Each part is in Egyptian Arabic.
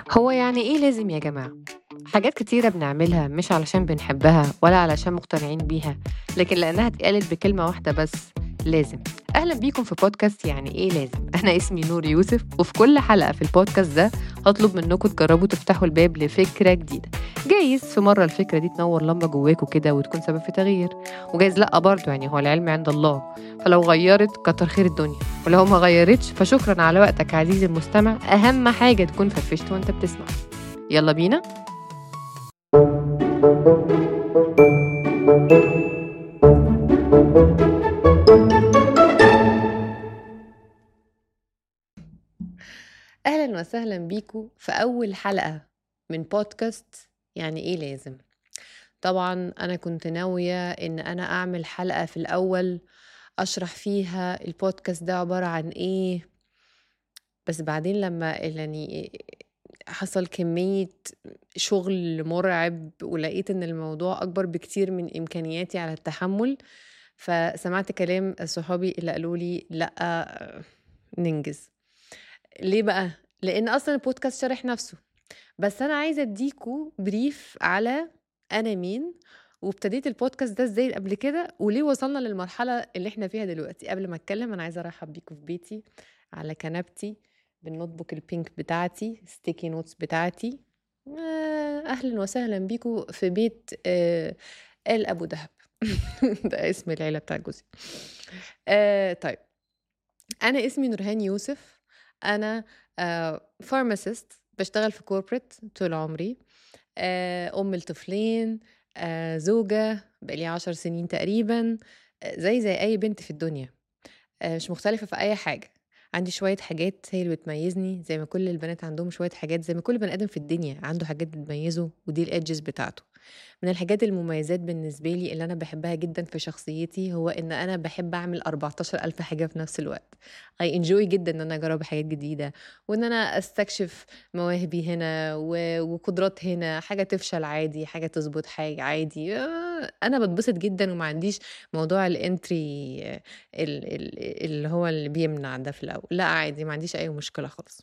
هو يعني إيه لازم يا جماعة؟ حاجات كتيرة بنعملها مش علشان بنحبها ولا علشان مقتنعين بيها لكن لأنها اتقالت بكلمة واحدة بس لازم أهلا بيكم في بودكاست يعني إيه لازم أنا اسمي نور يوسف وفي كل حلقة في البودكاست ده هطلب منكم تجربوا تفتحوا الباب لفكرة جديدة جايز في مرة الفكرة دي تنور لمبة جواكوا كده وتكون سبب في تغيير وجايز لأ برضه يعني هو العلم عند الله فلو غيرت كتر خير الدنيا ولو ما غيرتش فشكرا على وقتك عزيزي المستمع أهم حاجة تكون فرفشت وانت بتسمع يلا بينا أهلا وسهلا بيكم في أول حلقة من بودكاست يعني إيه لازم طبعا أنا كنت ناوية إن أنا أعمل حلقة في الأول أشرح فيها البودكاست ده عبارة عن إيه بس بعدين لما يعني حصل كمية شغل مرعب ولقيت إن الموضوع أكبر بكتير من إمكانياتي على التحمل فسمعت كلام صحابي اللي قالوا لي لأ ننجز ليه بقى؟ لأن أصلا البودكاست شارح نفسه بس أنا عايزة أديكوا بريف على أنا مين وابتديت البودكاست ده ازاي قبل كده وليه وصلنا للمرحلة اللي احنا فيها دلوقتي قبل ما اتكلم انا عايزة ارحب بيكم في بيتي على كنبتي بالنوت بوك البينك بتاعتي ستيكي نوتس بتاعتي آه، اهلا وسهلا بيكم في بيت آه ال ابو دهب ده اسم العيلة بتاع جوزي آه طيب انا اسمي نورهان يوسف انا فارماسيست بشتغل في كوربريت طول عمري آه ام لطفلين آه زوجة بقالي عشر سنين تقريبا آه زي زي أي بنت في الدنيا آه مش مختلفة في أي حاجة عندي شوية حاجات هي اللي بتميزني زي ما كل البنات عندهم شوية حاجات زي ما كل بني آدم في الدنيا عنده حاجات بتميزه ودي الإدجز بتاعته من الحاجات المميزات بالنسبة لي اللي أنا بحبها جدا في شخصيتي هو إن أنا بحب أعمل 14 ألف حاجة في نفس الوقت I enjoy جدا إن أنا أجرب حاجات جديدة وإن أنا أستكشف مواهبي هنا و- وقدرات هنا حاجة تفشل عادي حاجة تظبط حاجة عادي آه، أنا بتبسط جدا وما عنديش موضوع الانتري اللي هو اللي بيمنع ده في الأول لا عادي ما عنديش أي مشكلة خالص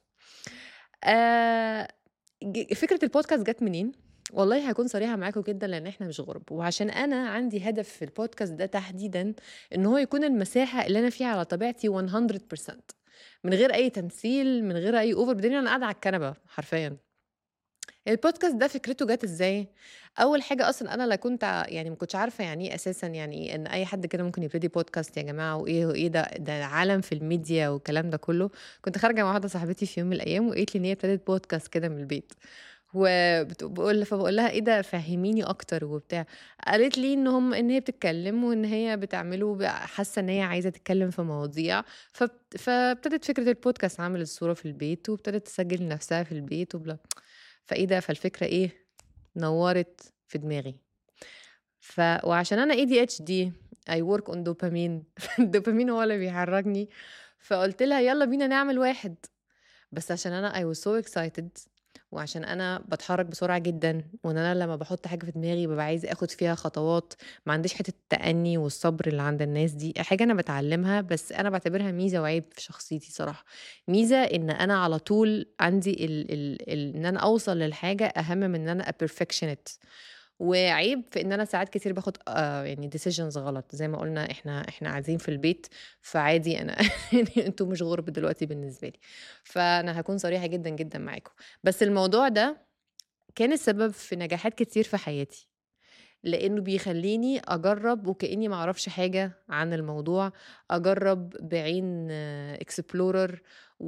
آه، ج- فكرة البودكاست جت منين؟ والله هكون صريحة معاكم جدا لأن احنا مش غرب وعشان أنا عندي هدف في البودكاست ده تحديدا إن هو يكون المساحة اللي أنا فيها على طبيعتي 100% من غير أي تمثيل من غير أي أوفر بدليل أنا قاعدة على الكنبة حرفيا البودكاست ده فكرته جت ازاي اول حاجه اصلا انا لا كنت ع- يعني ما كنتش عارفه يعني ايه اساسا يعني إيه ان اي حد كده ممكن يبتدي بودكاست يا جماعه وايه وايه ده ده عالم في الميديا والكلام ده كله كنت خارجه مع واحده صاحبتي في يوم من الايام وقالت لي ان هي ابتدت بودكاست كده من البيت وبقول فبقول لها ايه ده فهميني اكتر وبتاع قالت لي ان هم ان هي بتتكلم وان هي بتعمله ب- حاسه ان هي عايزه تتكلم في مواضيع فبت- فابتدت فكره البودكاست عملت الصوره في البيت وابتدت تسجل نفسها في البيت وبلا فايه ده فالفكره ايه نورت في دماغي ف وعشان انا اي دي اتش دي اي ورك اون دوبامين الدوبامين هو اللي بيحركني فقلت لها يلا بينا نعمل واحد بس عشان انا I was so excited وعشان انا بتحرك بسرعه جدا وان انا لما بحط حاجه في دماغي ببقى عايز اخد فيها خطوات ما عنديش حته التأني والصبر اللي عند الناس دي حاجه انا بتعلمها بس انا بعتبرها ميزه وعيب في شخصيتي صراحه ميزه ان انا على طول عندي ال ال ال ان انا اوصل للحاجه اهم من ان انا ابرفكشنت وعيب في ان انا ساعات كتير باخد آه يعني decisions غلط زي ما قلنا احنا احنا قاعدين في البيت فعادي انا يعني انتوا مش غرب دلوقتي بالنسبه لي فانا هكون صريحه جدا جدا معاكم بس الموضوع ده كان السبب في نجاحات كتير في حياتي لانه بيخليني اجرب وكاني ما اعرفش حاجه عن الموضوع اجرب بعين اكسبلورر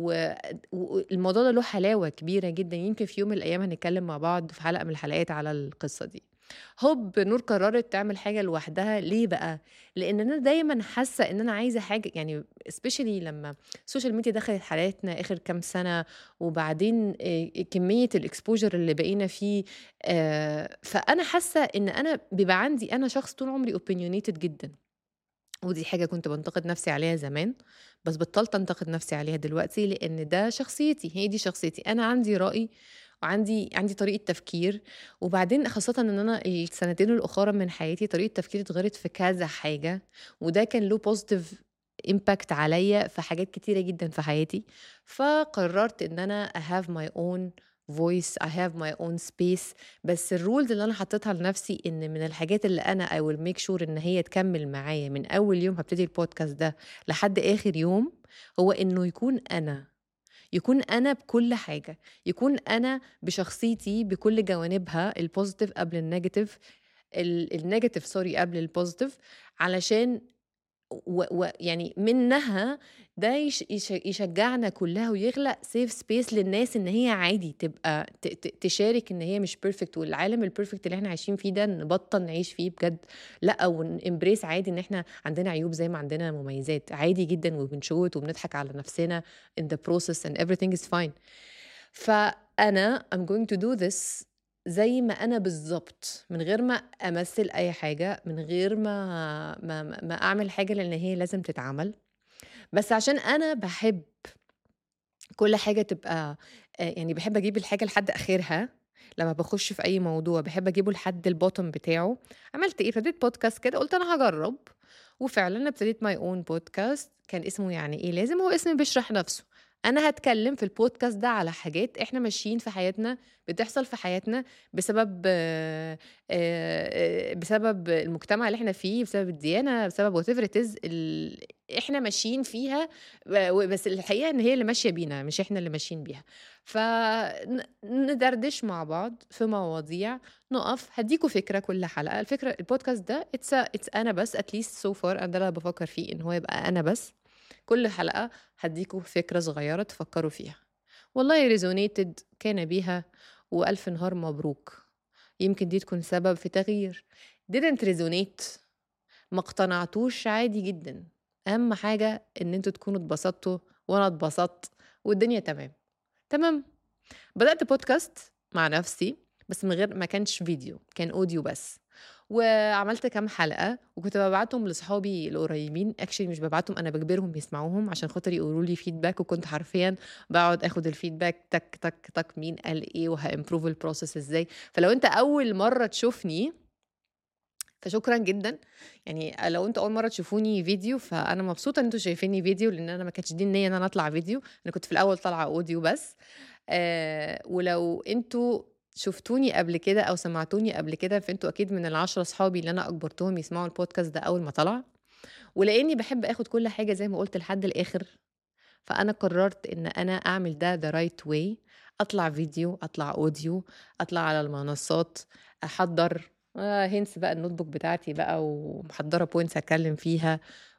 والموضوع ده له حلاوه كبيره جدا يمكن في يوم من الايام هنتكلم مع بعض في حلقه من الحلقات على القصه دي هوب نور قررت تعمل حاجه لوحدها ليه بقى لان انا دايما حاسه ان انا عايزه حاجه يعني سبيشالي لما السوشيال ميديا دخلت حياتنا اخر كام سنه وبعدين آه، كميه الاكسبوجر اللي بقينا فيه آه، فانا حاسه ان انا بيبقى عندي انا شخص طول عمري اوبينيونيتد جدا ودي حاجة كنت بنتقد نفسي عليها زمان بس بطلت انتقد نفسي عليها دلوقتي لأن ده شخصيتي هي دي شخصيتي أنا عندي رأي وعندي عندي طريقة تفكير وبعدين خاصة ان انا السنتين الاخرى من حياتي طريقة تفكيري اتغيرت في كذا حاجة وده كان له بوزيتيف امباكت عليا في حاجات كتيرة جدا في حياتي فقررت ان انا I have my own voice I have my own space بس الرولز اللي انا حطيتها لنفسي ان من الحاجات اللي انا I will make sure ان هي تكمل معايا من اول يوم هبتدي البودكاست ده لحد اخر يوم هو انه يكون انا يكون انا بكل حاجه يكون انا بشخصيتي بكل جوانبها البوزيتيف قبل النيجاتيف النيجاتيف سوري قبل البوزيتيف علشان ويعني منها ده يش يش يشجعنا كلها ويخلق سيف سبيس للناس ان هي عادي تبقى تشارك ان هي مش بيرفكت والعالم البيرفكت اللي احنا عايشين فيه ده نبطل نعيش فيه بجد لا ونمبريس عادي ان احنا عندنا عيوب زي ما عندنا مميزات عادي جدا وبنشوت وبنضحك على نفسنا in the process and everything is fine فانا I'm going to do this زي ما أنا بالظبط من غير ما أمثّل أي حاجة، من غير ما ما ما أعمل حاجة لإن هي لازم تتعمل، بس عشان أنا بحب كل حاجة تبقى يعني بحب أجيب الحاجة لحد آخرها، لمّا بخش في أي موضوع بحب أجيبه لحد البوتوم بتاعه، عملت إيه، ابتديت بودكاست كده قُلت أنا هجرب وفعلًا ابتديت my own بودكاست كان اسمه يعني إيه لازم، هو اسم بيشرح نَفْسه. أنا هتكلم في البودكاست ده على حاجات إحنا ماشيين في حياتنا بتحصل في حياتنا بسبب آآ بسبب المجتمع اللي إحنا فيه، بسبب الديانة، بسبب whatever it is ال إحنا ماشيين فيها بس الحقيقة إن هي اللي ماشية بينا مش إحنا اللي ماشيين بيها. ف ندردش مع بعض في مواضيع، نُقف، هديكوا فكرة كل حلقة، الفكرة البودكاست ده it's it's أنا بس at least so far أنا ده اللي بفكر فيه إن هو يبقى أنا بس. كل حلقة هديكوا فكرة صغيرة تفكروا فيها والله ريزونيتد كان بيها وألف نهار مبروك يمكن دي تكون سبب في تغيير didn't resonate ما اقتنعتوش عادي جدا أهم حاجة إن انتوا تكونوا اتبسطتوا وأنا اتبسطت والدنيا تمام تمام بدأت بودكاست مع نفسي بس من غير ما كانش فيديو كان اوديو بس وعملت كام حلقة وكنت ببعتهم لصحابي القريبين اكشلي مش ببعتهم انا بجبرهم يسمعوهم عشان خاطر يقولوا لي فيدباك وكنت حرفيا بقعد اخد الفيدباك تك تك تك مين قال ايه وهامبروف البروسيس ازاي فلو انت اول مرة تشوفني فشكرا جدا يعني لو انتوا اول مره تشوفوني فيديو فانا مبسوطه ان انتوا شايفيني فيديو لان انا ما كانتش دي النيه ان انا اطلع فيديو انا كنت في الاول طالعه اوديو بس آه ولو انتوا شفتوني قبل كده أو سمعتوني قبل كده فأنتوا أكيد من العشرة صحابي اللي أنا أجبرتهم يسمعوا البودكاست ده أول ما طلع ولأني بحب أخد كل حاجة زي ما قلت لحد الآخر فأنا قررت إن أنا أعمل ده ذا رايت واي أطلع فيديو أطلع أوديو أطلع على المنصات أحضر آه هنس بقى النوت بوك بتاعتي بقى ومحضرة بوينتس أتكلم فيها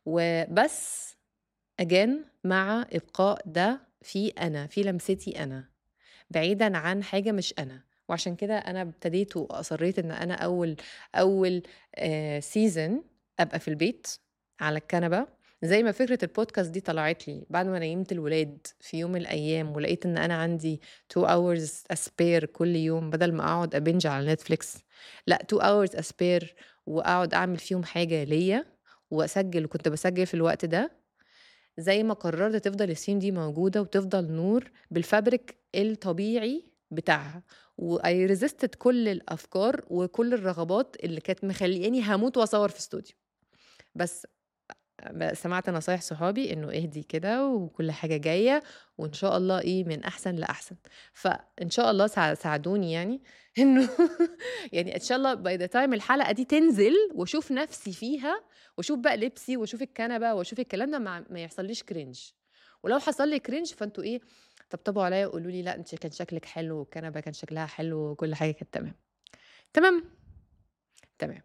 وبس أجان مع إبقاء ده في أنا في لمستي أنا بعيدا عن حاجة مش أنا وعشان كده انا ابتديت واصريت ان انا اول اول سيزون ابقى في البيت على الكنبه زي ما فكرة البودكاست دي طلعت لي بعد ما نيمت الولاد في يوم من الأيام ولقيت إن أنا عندي 2 hours أسبير كل يوم بدل ما أقعد أبنج على نتفليكس لا 2 hours أسبير وأقعد أعمل فيهم حاجة ليا وأسجل وكنت بسجل في الوقت ده زي ما قررت تفضل السين دي موجودة وتفضل نور بالفابريك الطبيعي بتاعها واي ريزيستد كل الافكار وكل الرغبات اللي كانت مخلياني هموت واصور في استوديو بس سمعت نصايح صحابي انه اهدي كده وكل حاجه جايه وان شاء الله ايه من احسن لاحسن فان شاء الله ساعدوني يعني انه يعني ان شاء الله باي ذا تايم الحلقه دي تنزل واشوف نفسي فيها واشوف بقى لبسي واشوف الكنبه واشوف الكلام ده ما, ما يحصليش كرنج ولو حصل لي كرنج فانتوا ايه طبطبوا عليا وقولوا لي لا انت كان شكلك حلو والكنبه كان شكلها حلو وكل حاجه كانت تمام تمام تمام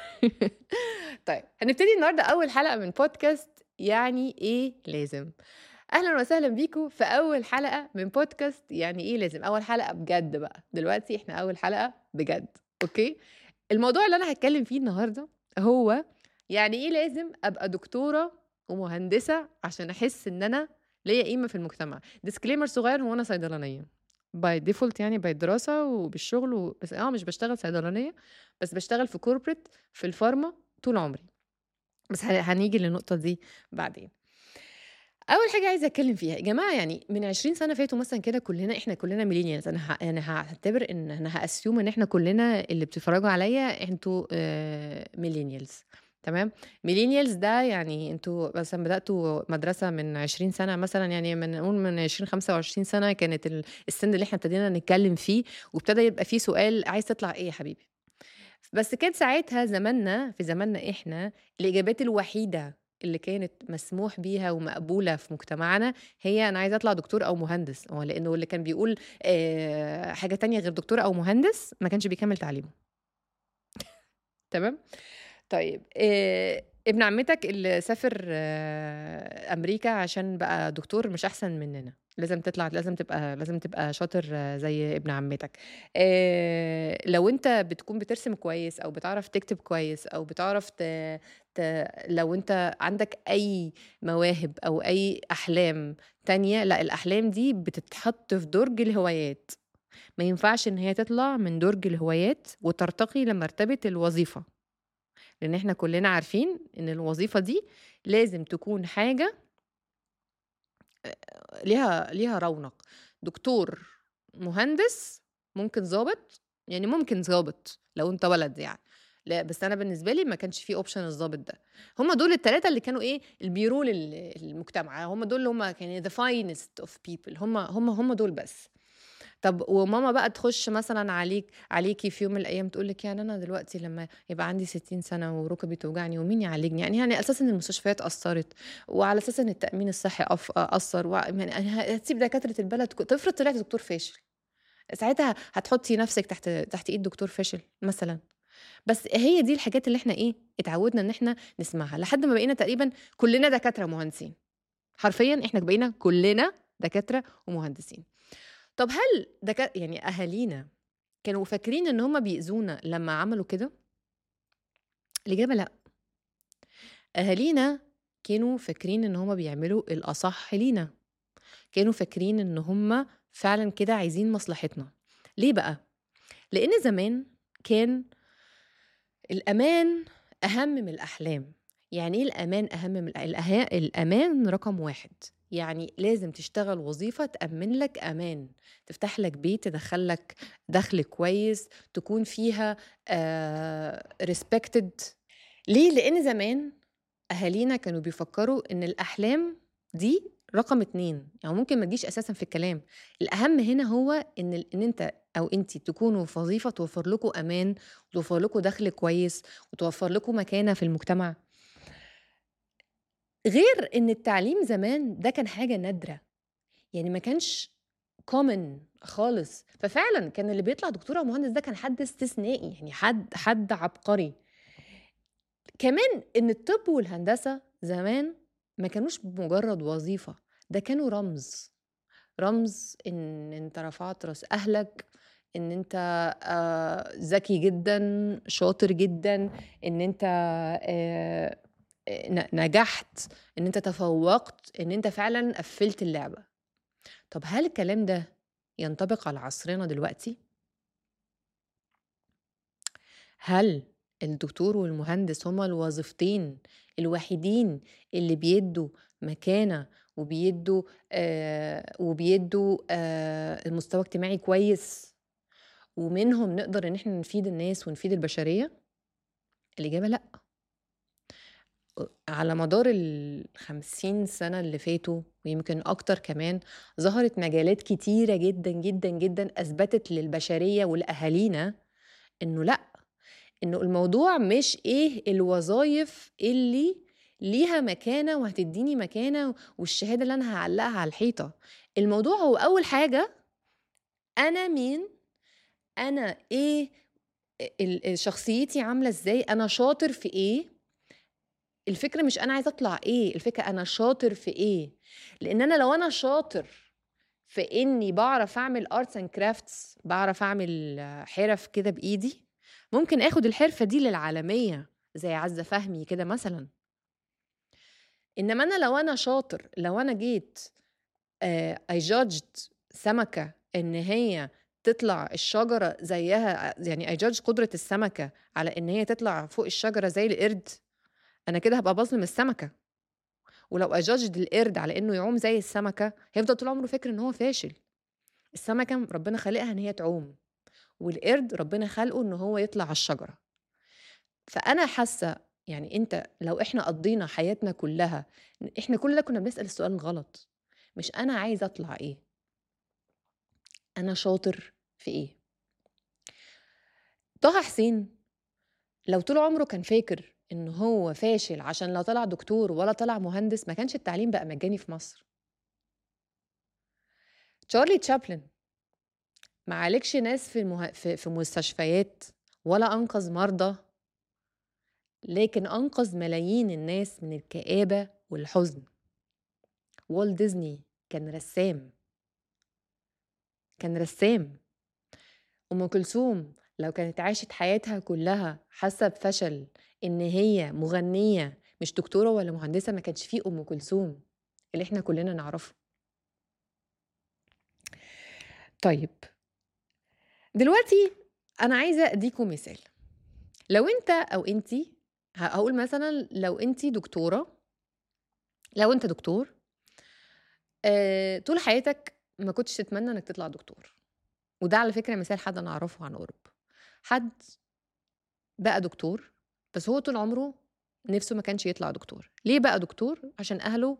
طيب هنبتدي النهارده اول حلقه من بودكاست يعني ايه لازم اهلا وسهلا بيكم في اول حلقه من بودكاست يعني ايه لازم اول حلقه بجد بقى دلوقتي احنا اول حلقه بجد اوكي الموضوع اللي انا هتكلم فيه النهارده هو يعني ايه لازم ابقى دكتوره ومهندسه عشان احس ان انا ليا قيمه في المجتمع ديسكليمر صغير هو انا صيدلانيه باي ديفولت يعني باي دراسه وبالشغل و... بس اه مش بشتغل صيدلانيه بس بشتغل في كوربريت في الفارما طول عمري بس هنيجي للنقطه دي بعدين اول حاجه عايزه اتكلم فيها يا جماعه يعني من 20 سنه فاتوا مثلا كده كلنا احنا كلنا ميلينيالز انا ه... انا هعتبر ان انا هاسيوم ان احنا كلنا اللي بتتفرجوا عليا انتوا آه ميلينيالز تمام ميلينيالز ده يعني انتوا مثلا بداتوا مدرسه من 20 سنه مثلا يعني من نقول من 20 25 سنه كانت ال- السن اللي احنا ابتدينا نتكلم فيه وابتدى يبقى فيه سؤال عايز تطلع ايه يا حبيبي بس كان ساعتها زماننا في زماننا احنا الاجابات الوحيده اللي كانت مسموح بيها ومقبوله في مجتمعنا هي انا عايزه اطلع دكتور او مهندس هو لانه اللي كان بيقول آه، حاجه تانية غير دكتور او مهندس ما كانش بيكمل تعليمه تمام طيب آه، ابن عمتك اللي سافر آه، امريكا عشان بقى دكتور مش احسن مننا لازم تطلع لازم تبقى لازم تبقى شاطر آه، زي ابن عمتك آه، لو انت بتكون بترسم كويس او بتعرف تكتب كويس او بتعرف ت... ت... لو انت عندك اي مواهب او اي احلام تانية لا الاحلام دي بتتحط في درج الهوايات ما ينفعش ان هي تطلع من درج الهوايات وترتقي لمرتبة الوظيفة لان احنا كلنا عارفين ان الوظيفة دي لازم تكون حاجة ليها ليها رونق دكتور مهندس ممكن ظابط يعني ممكن ظابط لو انت ولد يعني لا بس انا بالنسبه لي ما كانش في اوبشن الظابط ده هم دول الثلاثه اللي كانوا ايه البيرو للمجتمع هم دول اللي هم كانوا the finest of people هم هم هم دول بس طب وماما بقى تخش مثلا عليك عليكي في يوم من الايام تقول لك يعني انا دلوقتي لما يبقى عندي 60 سنه وركبي توجعني ومين يعالجني يعني يعني اساسا المستشفيات اثرت وعلى اساس ان التامين الصحي أف- اثر وع- يعني هتسيب دكاتره البلد ك- تفرض طلعت دكتور فاشل ساعتها هتحطي نفسك تحت تحت ايد دكتور فاشل مثلا بس هي دي الحاجات اللي احنا ايه اتعودنا ان احنا نسمعها لحد ما بقينا تقريبا كلنا دكاتره مهندسين حرفيا احنا بقينا كلنا دكاتره ومهندسين طب هل دكا يعني اهالينا كانوا فاكرين ان هم بيأذونا لما عملوا كده الاجابه لا اهالينا كانوا فاكرين ان هم بيعملوا الاصح لينا كانوا فاكرين ان هم فعلا كده عايزين مصلحتنا ليه بقى لان زمان كان الامان اهم من الاحلام يعني ايه الامان اهم من الأ- الأها- الامان رقم واحد يعني لازم تشتغل وظيفة تأمن لك أمان تفتح لك بيت تدخل لك دخل كويس تكون فيها آه respected ليه؟ لأن زمان أهالينا كانوا بيفكروا إن الأحلام دي رقم اتنين يعني ممكن ما تجيش أساسا في الكلام الأهم هنا هو إن ال- إن أنت أو أنت تكونوا في وظيفة توفر لكم أمان وتوفر لكم دخل كويس وتوفر لكم مكانة في المجتمع غير إن التعليم زمان ده كان حاجة نادرة يعني ما كانش common خالص ففعلا كان اللي بيطلع دكتور او مهندس ده كان حد استثنائي يعني حد حد عبقري كمان ان الطب والهندسه زمان ما كانوش مجرد وظيفه ده كانوا رمز رمز ان انت رفعت راس اهلك ان انت آه، ذكي جدا شاطر جدا ان انت آه، ن- نجحت ان انت تفوقت ان انت فعلا قفلت اللعبه طب هل الكلام ده ينطبق على عصرنا دلوقتي هل الدكتور والمهندس هما الوظيفتين الوحيدين اللي بيدوا مكانة وبيدوا آه وبيدوا آه المستوى اجتماعي كويس ومنهم نقدر ان احنا نفيد الناس ونفيد البشرية الإجابة لأ على مدار الخمسين سنة اللي فاتوا ويمكن أكتر كمان ظهرت مجالات كتيرة جدا جدا جدا أثبتت للبشرية ولأهالينا إنه لأ إنه الموضوع مش إيه الوظائف اللي ليها مكانة وهتديني مكانة والشهادة اللي أنا هعلقها على الحيطة الموضوع هو أول حاجة أنا مين أنا إيه ال- ال- شخصيتي عاملة إزاي أنا شاطر في إيه الفكرة مش أنا عايزة أطلع إيه الفكرة أنا شاطر في إيه لأن أنا لو أنا شاطر في إني بعرف أعمل arts and crafts بعرف أعمل آه، حرف كده بإيدي ممكن اخد الحرفة دي للعالمية زي عزة فهمي كده مثلا انما انا لو انا شاطر لو انا جيت اي جادجد سمكة ان هي تطلع الشجرة زيها يعني اي جادج قدرة السمكة على ان هي تطلع فوق الشجرة زي القرد انا كده هبقى بظلم السمكة ولو اي جادجد القرد على انه يعوم زي السمكة هيفضل طول عمره فاكر ان هو فاشل السمكة ربنا خلقها ان هي تعوم والقرد ربنا خلقه ان هو يطلع على الشجرة فانا حاسه يعني أنت لو إحنا قضّينا حياتنا كلّها إحنا كل ده كنا بنسأل السؤال الغلط، مش أنا عايز أطلع إيه؟ أنا شاطر في إيه؟ طه حسين لو طول عمره كان فاكر إن هو فاشل عشان لا طلع دكتور ولا طلع مهندس ما كانش التعليم بقى مجاني في مصر. تشارلي تشابلن ما عالجش ناس في المه... في في مستشفيات ولا أنقذ مرضى لكن أنقذ ملايين الناس من الكآبة والحزن. والت ديزني كان رسام. كان رسام. أم كلثوم لو كانت عاشت حياتها كلها حاسة بفشل إن هي مغنية مش دكتورة ولا مهندسة ما كانش فيه أم كلثوم اللي إحنا كلنا نعرفه. طيب دلوقتي أنا عايزة أديكم مثال لو أنت أو أنتِ ه هاقول مثلًا لو أنتِ دكتورة لو أنت دكتور آآ طول حياتك ما كنتش تتمنى إنك تطلع دكتور، وده على فكرة مثال حد أنا أعرفه عن قُرب، حد بقى دكتور بس هو طول عمره نِفْسه ما كانش يطلع دكتور، ليه بقى دكتور؟ عشان أهله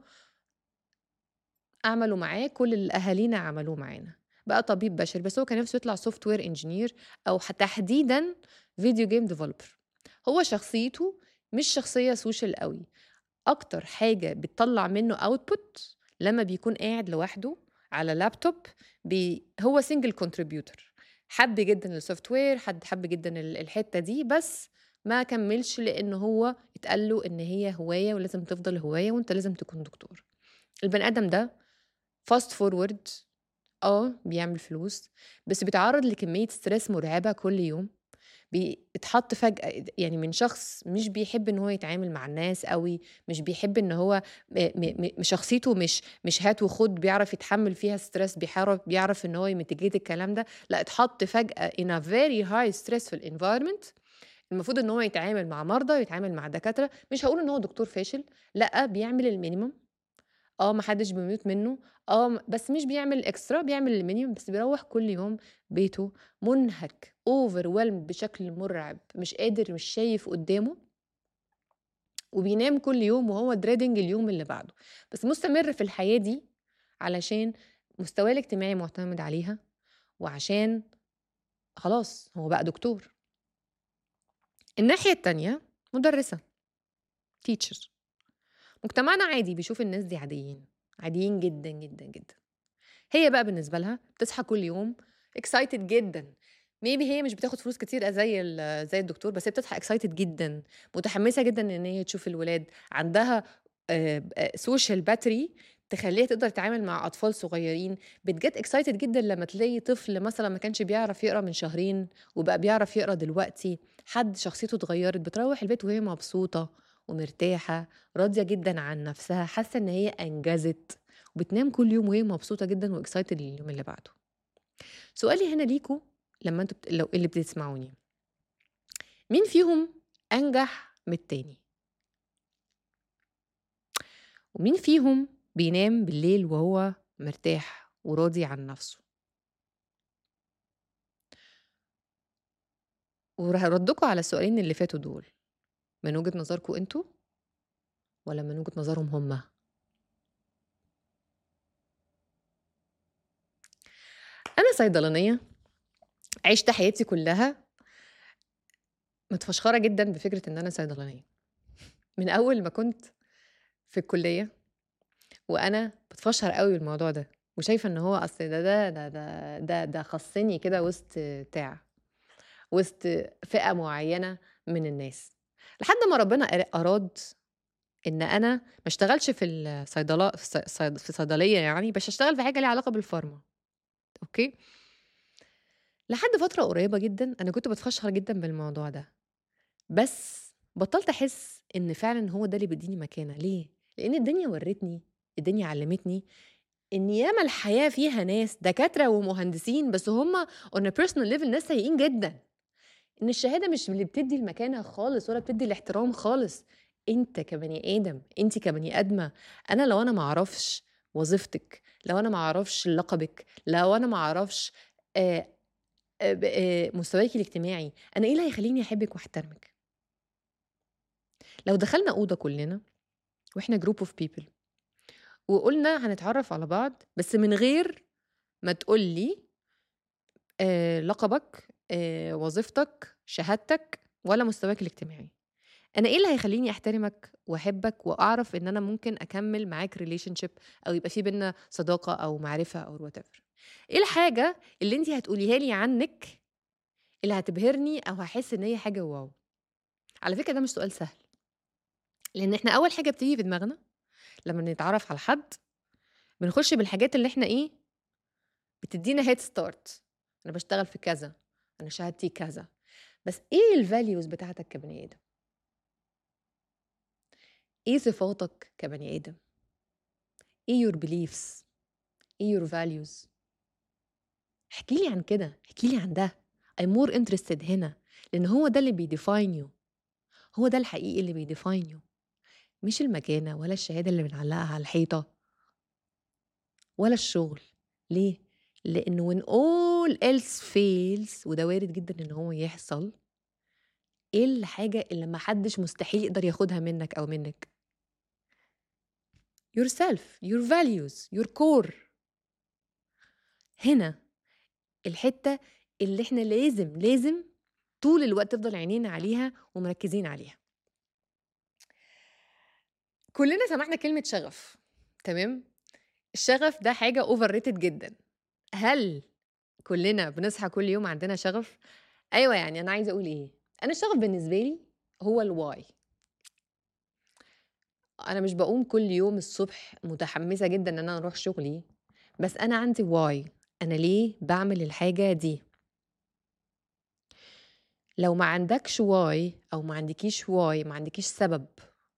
عملوا معاه كل اللي أهالينا عملوه معانا، بقى طبيب بشري بس هو كان نِفْسه يطلع software engineer أو ح تحديدًا video game developer هو شخصيته مش شخصية social أوي، أكتر حاجة بتطلّع منه output لمّا بيكون قاعد لوحده على لابتوب بي هو single contributor حَب جدًا الsoftware حد حَب جدًا ال الحتّة دي بس ما كمّلش لإن هو اتقال له إن هي هواية ولازم تفضل هواية وأنت لازم تكون دكتور. البني آدم ده fast forward آه بيعمل فلوس بس بيتعرّض لكمية stress مرعبة كل يوم، بيتحط فجأة يعني من شخص مش بيحب إن هو يتعامل مع الناس أوي، مش بيحب إن هو م م م شخصيته مش مش هات وخُد بيعرف يتحمّل فيها stress بيحرف بيعرف إن هو يmitigate الكلام ده، لأ اتحط فجأة in a very high stressful environment المفروض إن هو يتعامل مع مرضى، يتعامل مع دكاترة، مش هاقول إن هو دكتور فاشل، لأ بيعمل الminimum آه ما حدش بيموت منه، آه م بس مش بيعمل extra بيعمل الminimum بس بيروّح كل يوم بيته مُنهك overwhelmed بشكل مرعب، مش قادر مش شايف قدّامه وبينام كل يوم وهو dreading اليوم اللي بعده، بس مستمر في الحياة دي علشان مستواه الاجتماعي مُعتمد عليها، وعشان خلاص هو بقى دكتور. الناحية التانية مُدرّسة teacher مجتمعنا عادي بيشوف الناس دي عاديين، عاديين جدًا، جدًا، جدًا. هي بقى بالنسبة لها بتصحى كل يوم excited جدًا maybe هي مش بتاخد فلوس كتير زي ال زي الدكتور بس هي بتصحى excited جدًا، متحمسة جدًا إن هي تشوف الولاد، عندها آآ ب social battery تخلّيها تقدر تتعامل مع أطفال صغيرين، بتget excited جدًا لمّا تلاقي طفل مثلًا ما كانش بيعرف يقرا من شهرين وبقى بيعرف يقرا دلوقتي، حد شخصيته اتغيّرت، بتروّح البيت وهي مبسوطة ومرتاحة، راضية جدًا عن نَفْسها، حاسة إن هي أنجزت، وبتنام كل يوم وهي مبسوطة جدًا وexcited لليوم اللي بعده. سؤالي هنا ليكم لمّا أنتم بت لو اللي بتسمعوني، مين فيهم أنجح من التاني؟ ومين فيهم بينام بالليل وهو مرتاح وراضي عن نَفْسه؟ وراح ردّكم على السؤالين اللي فاتوا دول، من وجهة نظركم أنتم والّا من وجهة نظرهم هم؟ أنا صيدلانية، عِشت حياتي كلّها متفشخرة جدًا بفكرة إن أنا صيدلانية، من أول ما كنت في الكلية وأنا باتفشخر أوي بالموضوع ده، وشايفة إن هو أصل ده ده ده ده ده ده خَصِّني كده وسط بتاع، وسط فئة معيّنة من الناس، لحد ما ربنا أر أراد إن أنا ما اشتغلش في الصيدلا في الص صيد في صيدلية يعني، بس أشتغل في حاجة ليها علاقة بالpharma أوكي؟ لحد فترة قريبة جدًا أنا كنت باتفشخر جدًا بالموضوع ده، بس بطّلت أحس إن فعلًا هو ده اللي بيدّيني مكانة، ليه؟ لإن الدنيا ورّتني، الدنيا علّمتني إن ياما الحياة فيها ناس دكاترة ومهندسين بس هم on a personal level ناس سيئين جدًا، إن الشهادة مش اللي بتدّي المكانة خالص ولا بتدّي الاحترام خالص، أنت كبني آدم، أنتِ كبني آدمة، أنا لو أنا ما أعرفش وظيفتِك، لو أنا ما أعرفش لقبِك، لو أنا ما أعرفش آآ آآ ب آآ مستواكِ الاجتماعي، أنا إيه اللي هيخلّيني أحبِّك وأحترمِك؟ لو دخلنا اوضه كلنا واحنا جروب اوف بيبل وقلنا هنتعرف على بعض بس من غير ما تقول لي آه لقبك آه وظيفتك شهادتك ولا مستواك الاجتماعي انا ايه اللي هيخليني احترمك واحبك واعرف ان انا ممكن اكمل معاك ريليشن شيب او يبقى في بينا صداقه او معرفه او وات ايه الحاجه اللي انت هتقوليها لي عنك اللي هتبهرني او هحس ان هي حاجه واو على فكره ده مش سؤال سهل لان احنا اول حاجه بتيجي في دماغنا لما نتعرف على حد بنخش بالحاجات اللي احنا ايه بتدينا هيد ستارت انا بشتغل في كذا انا شهادتي كذا بس ايه الفاليوز بتاعتك كبني ادم ايه صفاتك كبني ادم ايه your beliefs ايه your values احكي لي عن كده احكي لي عن ده I'm more interested هنا لان هو ده اللي بيديفاين يو هو ده الحقيقي اللي بيديفاين يو مش المكانه ولا الشهاده اللي بنعلقها على الحيطه ولا الشغل ليه لانه when all else fails وده وارد جدا ان هو يحصل ايه الحاجه اللي محدش مستحيل يقدر ياخدها منك او منك yourself your values your core هنا الحته اللي احنا لازم لازم طول الوقت تفضل عينينا عليها ومركزين عليها كلنا سمعنا كلمة شغف تمام الشغف ده حاجة اوفر ريتد جدا هل كلنا بنصحى كل يوم عندنا شغف ايوه يعني انا عايزه اقول ايه انا الشغف بالنسبه لي هو الواي انا مش بقوم كل يوم الصبح متحمسه جدا ان انا اروح شغلي بس انا عندي واي انا ليه بعمل الحاجه دي لو ما عندكش واي او ما عندكيش واي ما عندكيش سبب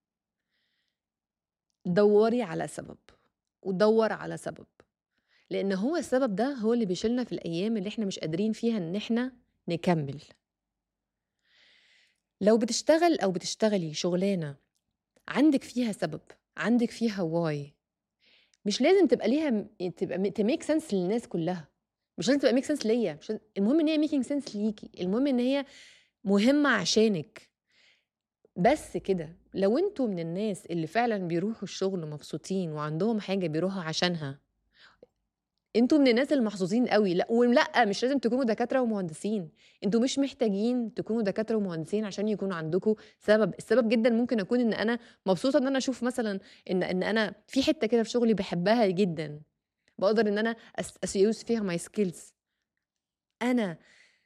دوري على سبب ودور على سبب لان هو السبب ده هو اللي بيشيلنا في الايام اللي احنا مش قادرين فيها ان احنا نكمل لو بتشتغل او بتشتغلي شغلانه عندك فيها سبب عندك فيها واي مش لازم تبقى ليها تبقى تميك سنس للناس كلها مش لازم تبقى ميك سنس ليا مش لازم المهم ان هي ميكينج سنس ليكي المهم ان هي مهمه عشانك بس كده لو انتوا من الناس اللي فعلا بيروحوا الشغل مبسوطين وعندهم حاجه بيروحوا عشانها انتوا من الناس المحظوظين قوي لا ولا مش لازم تكونوا دكاتره ومهندسين انتوا مش محتاجين تكونوا دكاتره ومهندسين عشان يكون عندكم سبب السبب جدا ممكن اكون ان انا مبسوطه ان انا اشوف مثلا ان ان انا في حته كده في شغلي بحبها جدا بقدر ان انا اسيوز فيها ماي سكيلز انا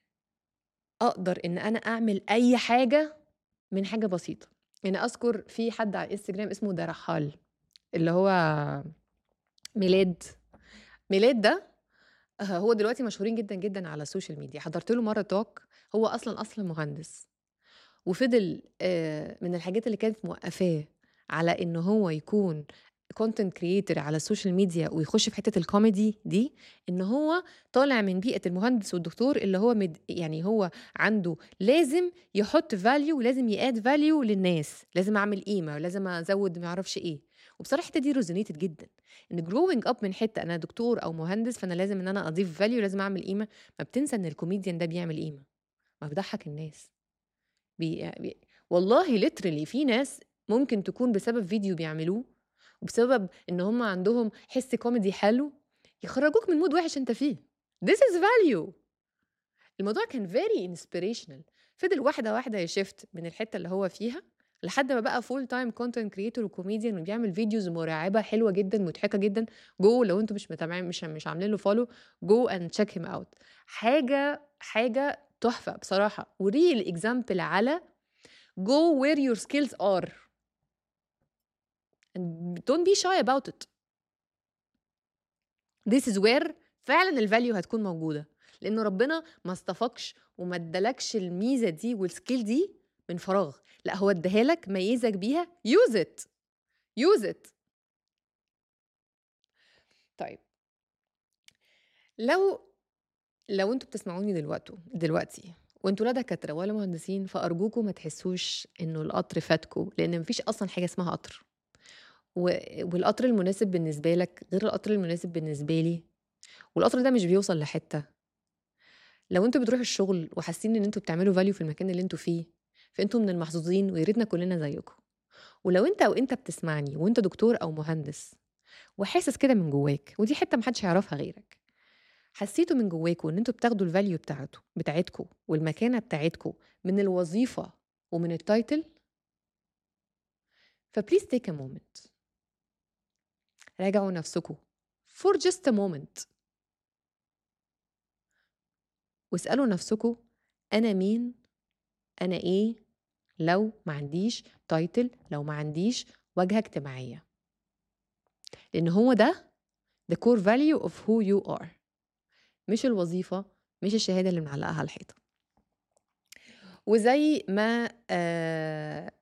اقدر ان انا اعمل اي حاجه من حاجه بسيطه يعني اذكر في حد على الانستجرام اسمه درحال اللي هو ميلاد ميلاد ده هو دلوقتي مشهورين جدا جدا على السوشيال ميديا حضرت له مره توك هو اصلا اصلا مهندس وفضل من الحاجات اللي كانت موقفاه على ان هو يكون كونتنت كريتور على السوشيال ميديا ويخش في حته الكوميدي دي ان هو طالع من بيئه المهندس والدكتور اللي هو مد يعني هو عنده لازم يحط فاليو لازم ياد فاليو للناس لازم اعمل قيمه لازم ازود ما اعرفش ايه وبصراحه الحته دي ريزونيتد جدا ان جروينج اب من حته انا دكتور او مهندس فانا لازم ان انا اضيف فاليو لازم اعمل قيمه ما بتنسى ان الكوميديان ده بيعمل قيمه ما بيضحك الناس بي... بي... والله ليترلي في ناس ممكن تكون بسبب فيديو بيعملوه وبسبب ان هم عندهم حس كوميدي حلو يخرجوك من مود وحش انت فيه this is value الموضوع كان very inspirational فضل واحدة واحدة يشفت من الحتة اللي هو فيها لحد ما بقى فول تايم كونتنت كريتور وكوميديان وبيعمل فيديوز مرعبه حلوه جدا مضحكه جدا جو لو انتم مش متابعين مش مش عاملين له فولو جو اند تشيك هيم اوت حاجه حاجه تحفه بصراحه وريل اكزامبل على جو وير يور سكيلز ار and don't be shy about it this is where فعلا الفاليو هتكون موجوده لان ربنا ما اصطفكش وما ادالكش الميزه دي والسكيل دي من فراغ لا هو اداها لك ميزك بيها يوز ات يوز ات طيب لو لو انتوا بتسمعوني دلوقتي دلوقتي وانتوا لا دكاتره ولا مهندسين فارجوكم ما تحسوش انه القطر فاتكم لان مفيش اصلا حاجه اسمها قطر والقطر المناسب بالنسبه لك غير القطر المناسب بالنسبه لي والقطر ده مش بيوصل لحته لو انتوا بتروحوا الشغل وحاسين ان انتوا بتعملوا فاليو في المكان اللي انتوا فيه فانتوا من المحظوظين ويا ريتنا كلنا زيكم ولو انت او انت بتسمعني وانت دكتور او مهندس وحاسس كده من جواك ودي حته محدش يعرفها غيرك حسيتوا من جواكوا ان انتوا بتاخدوا الفاليو بتاعته بتاعتكم والمكانه بتاعتكم من الوظيفه ومن التايتل فبليز تيك ا مومنت راجعوا نفسكم for just a moment واسألوا نفسكم أنا مين أنا إيه لو ما عنديش تايتل لو ما عنديش واجهة اجتماعية لأن هو ده the core value of who you are مش الوظيفة مش الشهادة اللي معلقها على الحيطة وزي ما آه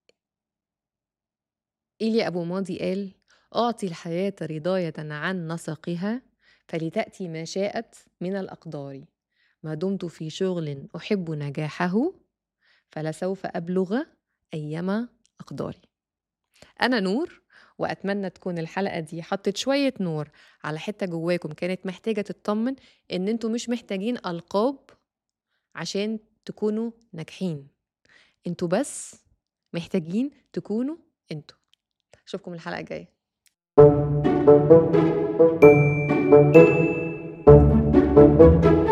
إيليا أبو ماضي قال أعطي الحياة رضاية عن نسقها فلتأتي ما شاءت من الأقدار ما دمت في شغل أحب نجاحه فلسوف أبلغ أيما أقداري أنا نور وأتمنى تكون الحلقة دي حطت شوية نور على حتة جواكم كانت محتاجة تطمن إن انتوا مش محتاجين ألقاب عشان تكونوا ناجحين انتوا بس محتاجين تكونوا انتوا اشوفكم الحلقة الجاية